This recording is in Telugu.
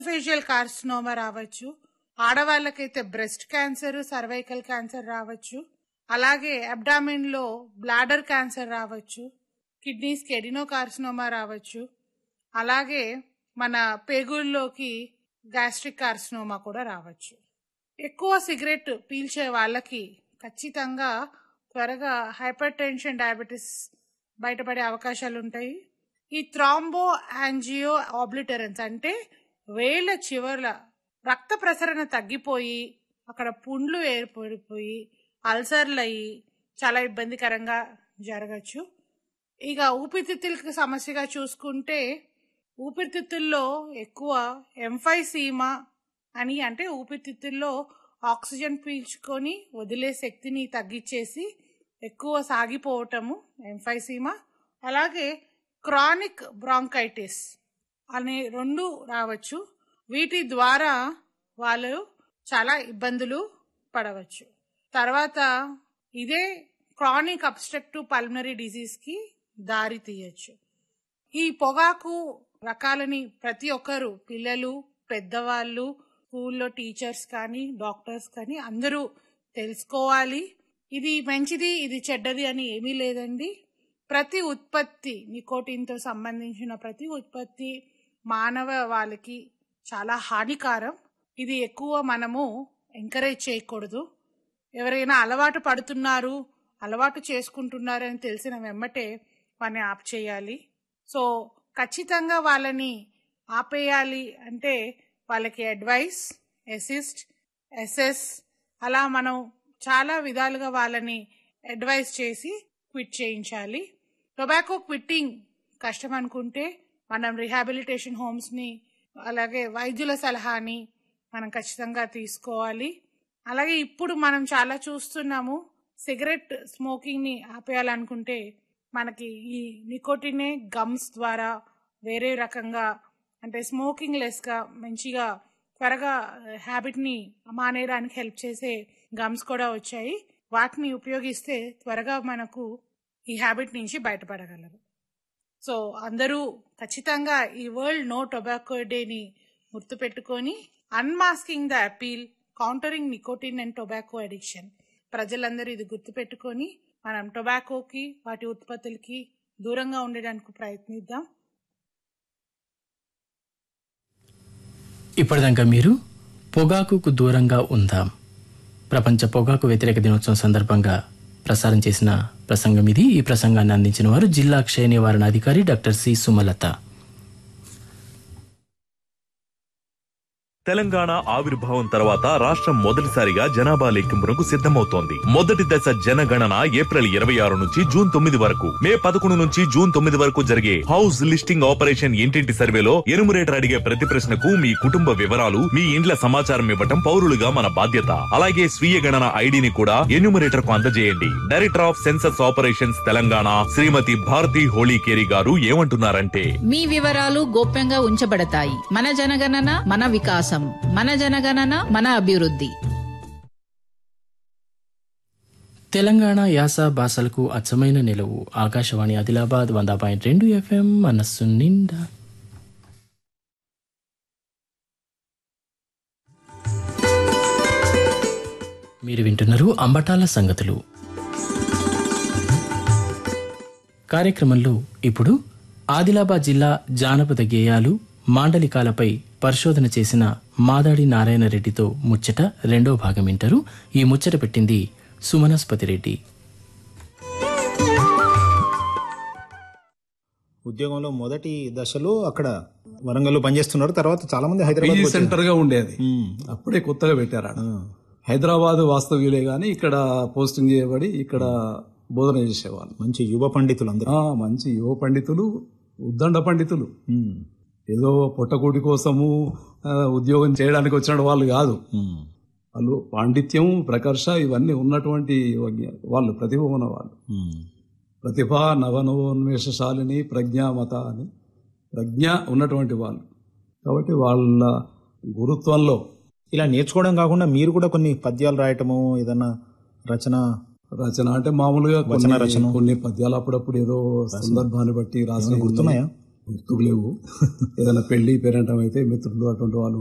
ఫేషియల్ కార్సినోమా రావచ్చు ఆడవాళ్ళకైతే బ్రెస్ట్ క్యాన్సర్ సర్వైకల్ క్యాన్సర్ రావచ్చు అలాగే అబ్డామిన్ లో బ్లాడర్ క్యాన్సర్ రావచ్చు కిడ్నీస్ కి ఎడినో కార్సినోమా రావచ్చు అలాగే మన పేగుల్లోకి గ్యాస్ట్రిక్ కార్సినోమా కూడా రావచ్చు ఎక్కువ సిగరెట్ పీల్చే వాళ్ళకి ఖచ్చితంగా త్వరగా హైపర్ టెన్షన్ డయాబెటీస్ బయటపడే అవకాశాలు ఉంటాయి ఈ థ్రాంబో యాంజియో ఆబ్లిటరెన్స్ అంటే వేళ్ళ చివర్ల రక్త ప్రసరణ తగ్గిపోయి అక్కడ పుండ్లు ఏర్పడిపోయి అల్సర్లు అయ్యి చాలా ఇబ్బందికరంగా జరగచ్చు ఇక ఊపిరితిత్తులకి సమస్యగా చూసుకుంటే ఊపిరితిత్తుల్లో ఎక్కువ ఎంఫైసీమా అని అంటే ఊపిరితిత్తుల్లో ఆక్సిజన్ పీల్చుకొని వదిలే శక్తిని తగ్గించేసి ఎక్కువ సాగిపోవటము ఎంఫైసీమా అలాగే క్రానిక్ బ్రాంకైటిస్ అనే రెండు రావచ్చు వీటి ద్వారా వాళ్ళు చాలా ఇబ్బందులు పడవచ్చు తర్వాత ఇదే క్రానిక్ అబ్స్ట్రక్టివ్ పల్మనరీ డిజీజ్ కి దారి తీయచ్చు ఈ పొగాకు రకాలని ప్రతి ఒక్కరు పిల్లలు పెద్దవాళ్ళు స్కూల్లో టీచర్స్ కానీ డాక్టర్స్ కానీ అందరూ తెలుసుకోవాలి ఇది మంచిది ఇది చెడ్డది అని ఏమీ లేదండి ప్రతి ఉత్పత్తి నికోటిన్తో సంబంధించిన ప్రతి ఉత్పత్తి మానవ వాళ్ళకి చాలా హానికారం ఇది ఎక్కువ మనము ఎంకరేజ్ చేయకూడదు ఎవరైనా అలవాటు పడుతున్నారు అలవాటు చేసుకుంటున్నారు అని తెలిసిన వెమ్మటే వారిని ఆప్ చేయాలి సో ఖచ్చితంగా వాళ్ళని ఆపేయాలి అంటే వాళ్ళకి అడ్వైస్ అసిస్ట్ ఎస్ఎస్ అలా మనం చాలా విధాలుగా వాళ్ళని అడ్వైస్ చేసి క్విట్ చేయించాలి టొబాకో క్విట్టింగ్ కష్టం అనుకుంటే మనం రిహాబిలిటేషన్ హోమ్స్ ని అలాగే వైద్యుల సలహాని మనం ఖచ్చితంగా తీసుకోవాలి అలాగే ఇప్పుడు మనం చాలా చూస్తున్నాము సిగరెట్ స్మోకింగ్ ని ఆపేయాలనుకుంటే మనకి ఈ నికోటినే గమ్స్ ద్వారా వేరే రకంగా అంటే స్మోకింగ్ లెస్ గా మంచిగా త్వరగా హ్యాబిట్ ని మానేయడానికి హెల్ప్ చేసే గమ్స్ కూడా వచ్చాయి వాటిని ఉపయోగిస్తే త్వరగా మనకు ఈ హ్యాబిట్ నుంచి బయటపడగలరు సో అందరూ ఖచ్చితంగా ఈ వరల్డ్ నో టొబాకో డేని గుర్తుపెట్టుకొని unmasking the appeal countering nicotine and tobacco addiction ప్రజలందరూ ఇది గుర్తుపెట్టుకొని మనం టొబాకోకి వాటి ఉత్పత్తులకి దూరంగా ఉండడానికి ప్రయత్నిద్దాం ఇప్పటిదాకా మీరు పొగాకుకు దూరంగా ఉందాం ప్రపంచ పొగాకు వ్యతిరేక దినోత్సవం సందర్భంగా ప్రసారం చేసిన ప్రసంగం ఇది ఈ ప్రసంగాన్ని అందించిన వారు జిల్లా క్షయ నివారణ అధికారి డాక్టర్ సి సుమలత తెలంగాణ ఆవిర్భావం తర్వాత రాష్ట్రం మొదటిసారిగా జనాభా లెక్కింపునకు సిద్ధమవుతోంది మొదటి దశ జనగణన ఏప్రిల్ ఇరవై ఆరు నుంచి జూన్ తొమ్మిది వరకు మే పదకొండు నుంచి జూన్ తొమ్మిది వరకు జరిగే హౌస్ లిస్టింగ్ ఆపరేషన్ ఇంటింటి సర్వేలో ఎనుమరేటర్ అడిగే ప్రతి ప్రశ్నకు మీ కుటుంబ వివరాలు మీ ఇండ్ల సమాచారం ఇవ్వటం పౌరులుగా మన బాధ్యత అలాగే స్వీయ గణన ఐడిని కూడా ఎన్యూమరేటర్ కు అందజేయండి director of census operations Telangana Shrimati Bharati Holikeri garu ఏమంటున్నారంటే మీ వివరాలు గోప్యంగా ఉంచబడతాయి మన జనగణన మన వికాసం మన జనగణన మన అభివృద్ధి తెలంగాణ యాస భాషలకు అచ్చమైన నిలవు ఆకాశవాణి ఆదిలాబాద్ వంద పాయింట్ రెండు ఎఫ్ఎం మనస్సు నిండా మీరు వింటున్నారు అంబటాల సంగతులు కార్యక్రమంలో ఇప్పుడు ఆదిలాబాద్ జిల్లా జానపద గేయాలు మాండలికాలపై పరిశోధన చేసిన మాదాడి నారాయణ రెడ్డితో ముచ్చట రెండో భాగం వింటారు ఈ ముచ్చట పెట్టింది సుమనస్పతి రెడ్డి ఉద్యోగంలో మొదటి దశలో అక్కడ వరంగల్లో పనిచేస్తున్నారు తర్వాత చాలా మంది హైదరాబాద్ పీజీ సెంటర్ గా ఉండేది అప్పుడే కొత్తగా పెట్టారు ఆడ హైదరాబాద్ వాస్తవ్యులే గాని ఇక్కడ పోస్టింగ్ చేయబడి ఇక్కడ బోధన చేసేవాళ్ళు మంచి యువ పండితులు అందరూ ఆ, మంచి యువ పండితులు ఉద్దండ పండితులు ఏదో పొట్టకూటి కోసము ఆ, ఉద్యోగం చేయడానికి వచ్చిన వాళ్ళు కాదు వాళ్ళు పాండిత్యం ప్రకర్ష ఇవన్నీ ఉన్నటువంటి యువజ్ఞ- వాళ్ళు ప్రతిభ ఉన్న వాళ్ళు ప్రతిభ నవనవోన్మేషశాలిని ప్రజ్ఞామత అని ప్రజ్ఞ ఉన్నటువంటి వాళ్ళు కాబట్టి వాళ్ళ గురుత్వంలో ఇలా నేర్చుకోవడం కాకుండా మీరు కూడా కొన్ని పద్యాలు రాయటము ఏదన్నా రచన రచన అంటే మామూలుగా వచన కొన్ని- రచన. కొన్ని పద్యాలు అప్పుడప్పుడు ఏదో సందర్భాన్ని బట్టి రాసిన గుర్తున్నాయా గుర్తుకు లేవు ఏదైనా పెళ్లి పేరెంటం అయితే మిత్రులు అటువంటి వాళ్ళు